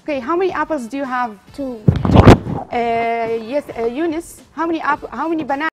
Okay, how many apples do you have? two Uh, yes, uh, Eunice, how many app- how many bananas?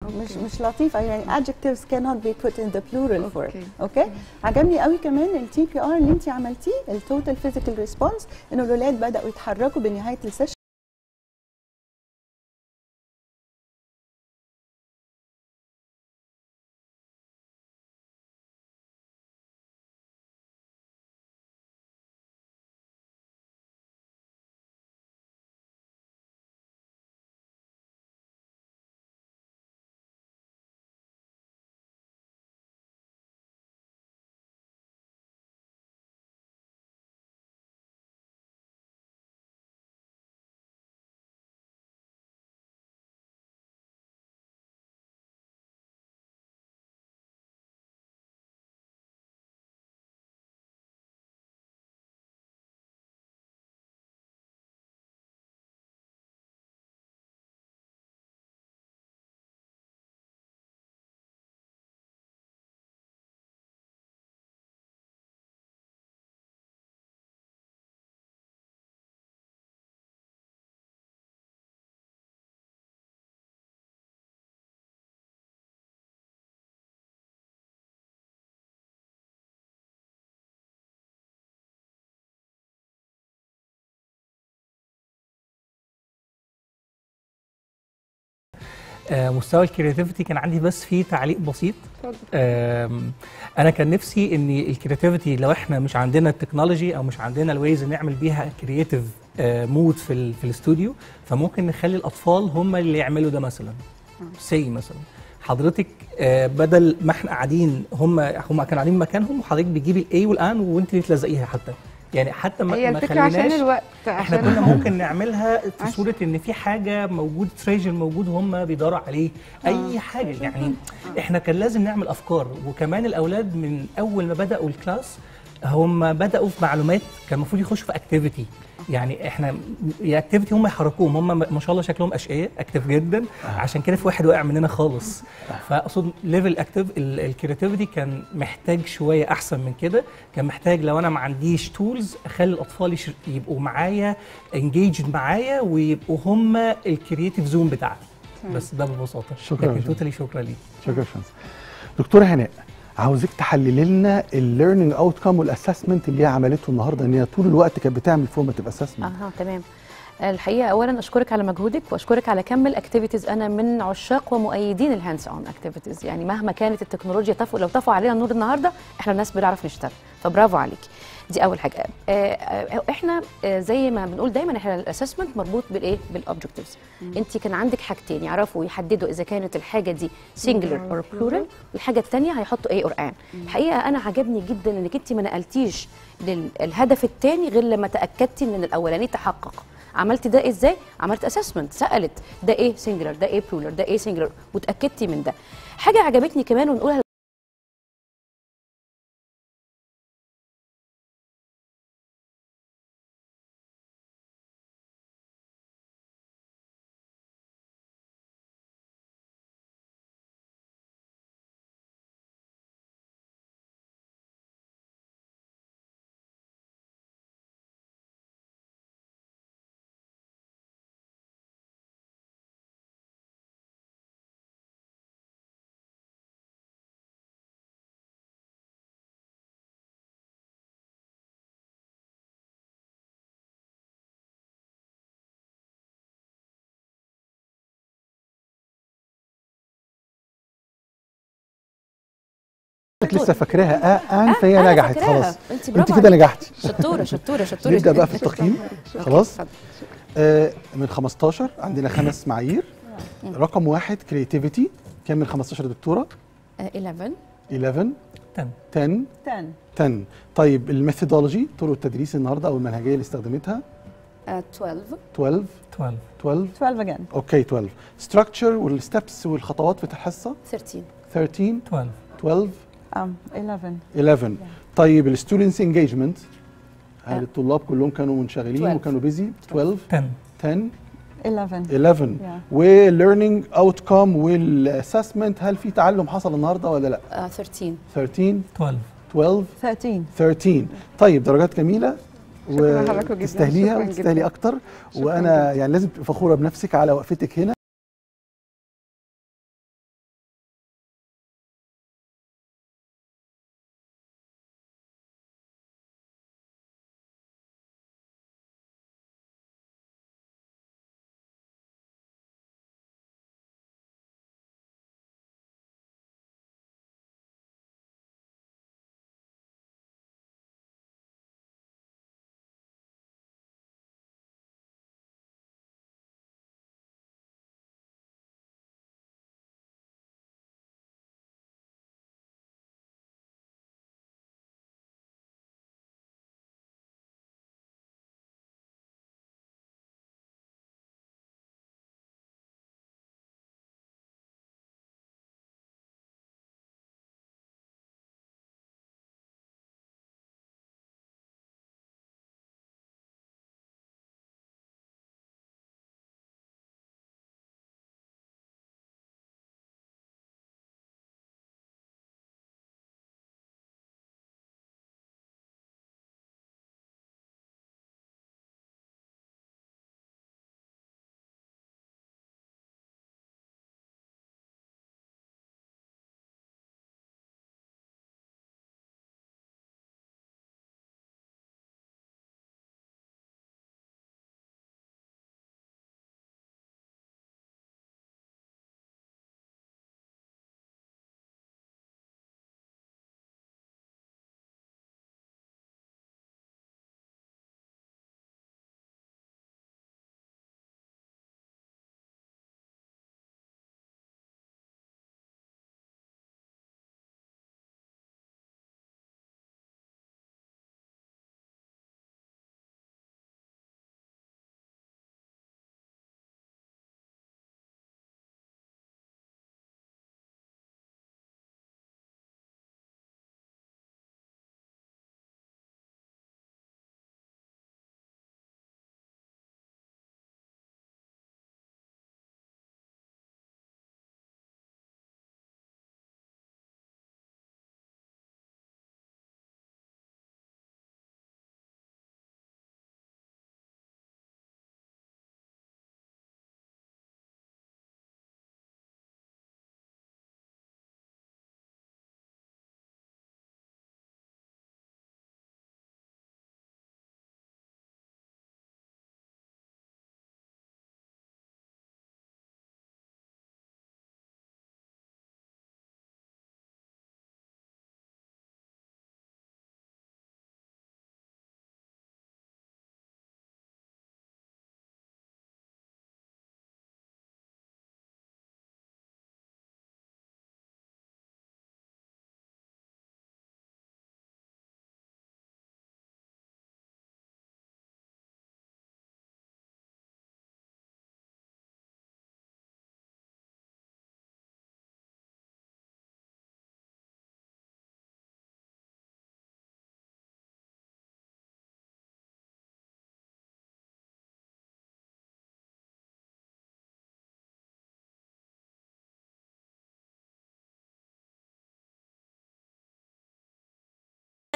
مش مش لطيفه يعني adjectives cannot be put in the plural for أوكي. اوكي عجبني قوي كمان التي بي ار اللي انت عملتيه التوتال فيزيكال ريسبونس انه الاولاد بداوا يتحركوا بنهايه السيشن آه، مستوى الكرياتيفيتي كان عندي بس فيه تعليق بسيط اتفضل. آم، انا كان نفسي ان الكرياتيفيتي لو احنا مش عندنا التكنولوجي او مش عندنا الويز نعمل بيها كرياتيف مود في ال في الاستوديو فممكن نخلي الاطفال هم اللي يعملوا ده مثلا سي مثلا حضرتك آه، بدل ما احنا قاعدين هم هم كانوا قاعدين مكانهم وحضرتك بتجيبي الاي والان وانت اللي تلزقيها حتى يعني حتى ما هي ما الفكره عشان خليناش الوقت احنا عشان كنا ممكن نعملها في عشان- صوره ان في حاجه موجود تريجر موجود هم بيدوروا عليه اي حاجه يعني احنا كان لازم نعمل افكار وكمان الاولاد من اول ما بداوا الكلاس هم بداوا في معلومات كان المفروض يخشوا في اكتيفيتي يعني احنا اكتيفيتي هم يحركوهم هم ما شاء الله شكلهم اشقياء اكتيف جدا عشان كده في واحد واقع مننا خالص فاقصد ليفل اكتيف الكرياتيفيتي كان محتاج شويه احسن من كده كان محتاج لو انا ما عنديش تولز اخلي الاطفال يش- يبقوا معايا انجيجد معايا ويبقوا هم الكرياتيف زون بتاعتي بس ده ببساطه شكراً لكن جزيلاً. توتالي شكرا ليك شكرا شمس دكتوره هناء عاوزك تحللي لنا الليرنينج اوت كام والاسسمنت اللي هي عملته النهارده ان هي طول الوقت كانت بتعمل فورماتيف اسسمنت اها تمام الحقيقه اولا اشكرك على مجهودك واشكرك على كم الاكتيفيتيز انا من عشاق ومؤيدين الهاندز اون اكتيفيتيز يعني مهما كانت التكنولوجيا طفو لو طفوا علينا النور النهارده احنا الناس بنعرف نشتغل فبرافو عليك دي اول حاجه آه، آه، احنا آه، زي ما بنقول دايما احنا الاسسمنت مربوط بالايه بالاوبجكتيفز انت كان عندك حاجتين يعرفوا يحددوا اذا كانت الحاجه دي سنجلر اور بلورال والحاجه الثانيه هيحطوا ايه اور ان الحقيقه انا عجبني جدا انك انت ما نقلتيش للهدف الثاني غير لما تاكدتي ان الاولاني تحقق عملت ده ازاي عملت اسسمنت سالت ده ايه سنجلر ده ايه بلورال ده ايه سنجلر وتاكدتي من ده حاجه عجبتني كمان ونقولها لسه فاكراها آه آن فهي أنا نجحت فاكراها. خلاص انت انت برافو كده عليكي. نجحتي شطوره شطوره شطوره نبدا بقى في التقييم خلاص اتفضل. آه من 15 عندنا خمس معايير رقم واحد كرياتيفيتي كام من 15 يا دكتوره آه، 11 11 تم 10 10 10 طيب الميثودولوجي طرق التدريس النهارده او المنهجيه اللي استخدمتها آه، 12 12 12 12 12 again اوكي 12 ستراكشر والستبس والخطوات في الحصه 13 13 12 12 um, 11 11 طيب الستودنتس انجيجمنت هل آه. الطلاب كلهم كانوا منشغلين 12. وكانوا بيزي 12 10 10 11 11 Yeah. والليرنينج اوت كام والاسسمنت هل في تعلم حصل النهارده ولا لا آه، 13 13 12 12 13 13 طيب درجات جميله شكراً لحضراتكم جداً. وتستاهليها شكراً وتستاهلي جداً. اكتر شكراً وانا يعني لازم تبقي فخوره بنفسك على وقفتك هنا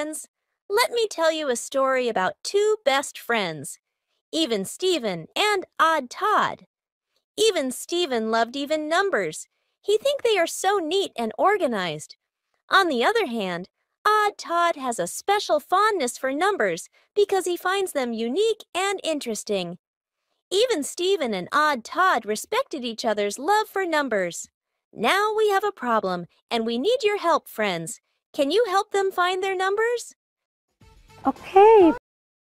friends. Let me tell you a story about two best friends, Even Steven and Odd Todd. Even Steven loved even numbers. He think they are so neat and organized. On the other hand, Odd Todd has a special fondness for numbers because he finds them unique and interesting. Even Steven and Odd Todd respected each other's love for numbers. Now we have a problem, and we need your help, friends. Can you help them find their numbers? Okay.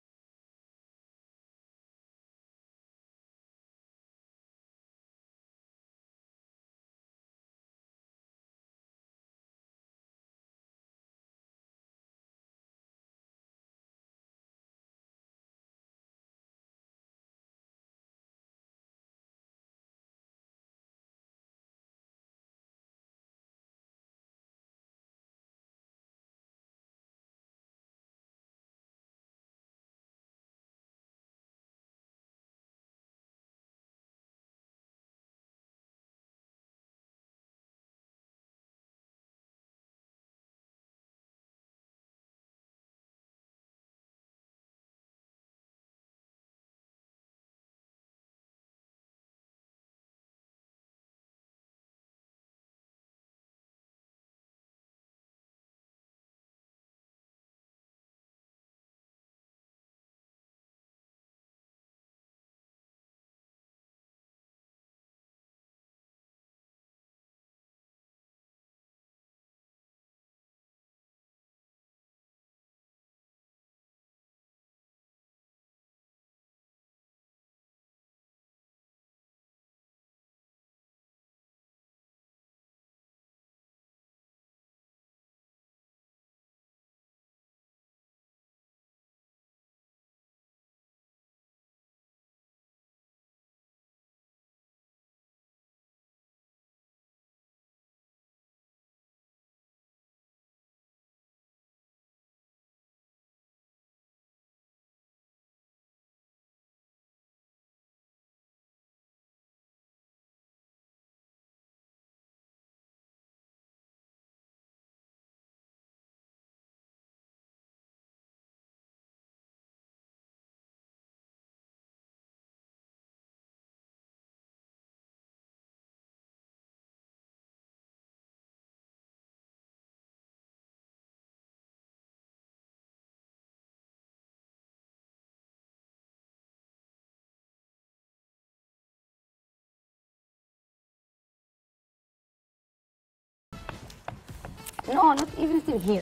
No, not even still here.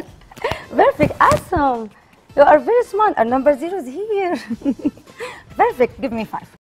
Perfect, awesome. You are very smart. Our number zero is here. Perfect, give me five.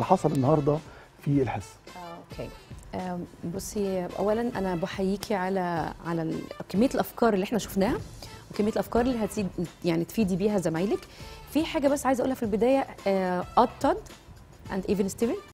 حصل النهارده في الحصه اوكي آم، بصي اولا انا بحييكي على على ال- كميه الافكار اللي احنا شفناها وكميه الافكار اللي هتزيد يعني تفيدي بيها زمايلك في حاجه بس عايزه اقولها في البدايه اود تود اند ايفن ستيفن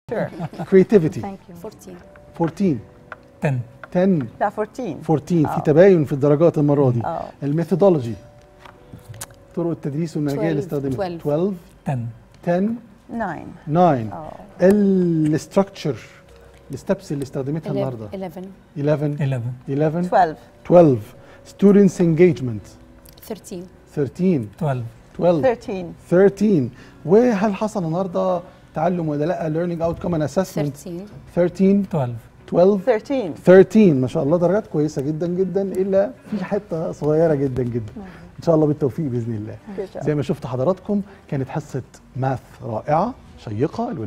Sure. creativity Thank you. 14 14 10 10 لا 14 14 في تباين في الدرجات المره دي اه الميثودولوجي طرق التدريس والمنهجيه اللي 12 استخدمتها 12 10 10 9 9 اه الستراكشر الستبس اللي استخدمتها النهارده 11 11 11 11 12 12 students engagement 13 13 12 12 13 13 وهل حصل النهارده تعلم ولا لا learning outcome and assessment 13 13 12 12 13 13 ما شاء الله درجات كويسه جدا جدا الا في حته صغيره جدا جدا ان شاء الله بالتوفيق باذن الله Good job. زي ما شفت حضراتكم كانت حصه ماث رائعه شيقه الولاد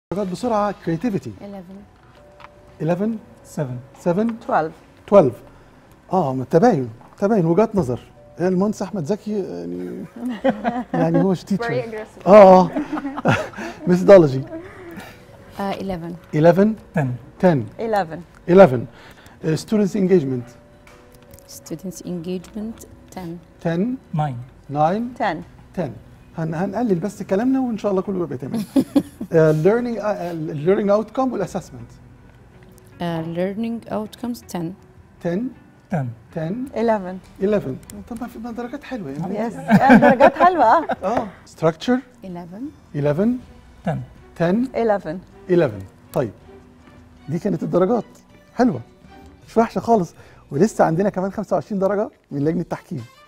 درجات بسرعه كريتيفيتي 11 11 7 7 12 12 اه ما تباين تباين وجهات نظر المهندس احمد زكي يعني يعني هو Very تيتشر aggressive. اه ميثودولوجي آه 11 11 10 10 11 11 ستودنتس انجيجمنت students engagement 10 10 9 9 10 10 هن هنقلل بس كلامنا وان شاء الله كله يبقى تمام الليرنينج الليرنينج اوت كم والاسسمنت آه learning outcomes 10 10 10 10 11 11 طب ما في ما درجات حلوه يعني يس درجات حلوه اه اه ستراكشر 11 11 10 10 11 11 طيب دي كانت الدرجات حلوه مش وحشه خالص ولسه عندنا كمان 25 درجه من لجنه التحكيم